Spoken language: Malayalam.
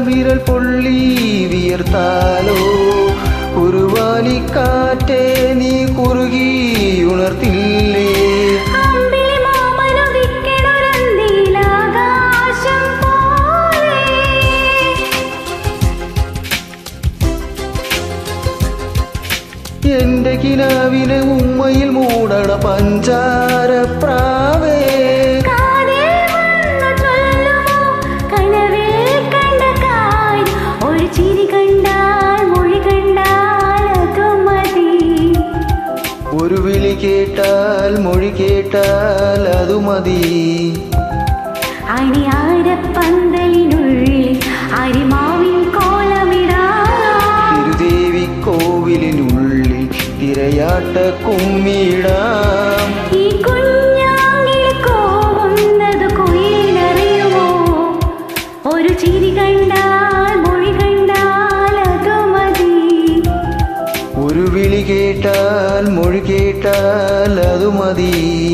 വിരൽ പൊള്ളി വിയർത്താലോ ഒരു വാലിക്കാറ്റെ നീ കുറുകി ഉണർത്തില്ലേ അമ്പിളി മാമനുദിക്കണൊരന്തിയിലാകാശം പോലെ എന്റെ കിനാവിനെ ഉമ്മയിൽ മൂടണ പഞ്ചാര പ്രാവേ കാതിൽ വന്നു ചൊല്ലുമോ കനവിൽ കണ്ട കാര്യം ഒരു ചിരി കണ്ടാൽ മൊഴി കണ്ടാൽ അതു മതി ഒരു വിളി കേട്ടാൽ മൊഴി കേട്ടാൽ അതു മതി അണിയാരപ്പന്തലിനുള്ളിൽ അരിമാവിൻ കോലമിടാം തിരുദേവി കോവിലിനുള്ളിൽ തിരയാട്ട കുമ്മിടാം ഈ കുഞ്ഞാങ്ങിൽ കോവുന്നത് കുയിലറിയുമോ ഒരു ചിരി കണ്ടാൽ മൊഴി കണ്ടാൽ അതു മതി ഒരു വിളി കേട്ടാൽ മൊഴി കേട്ടാൽ അതു മതി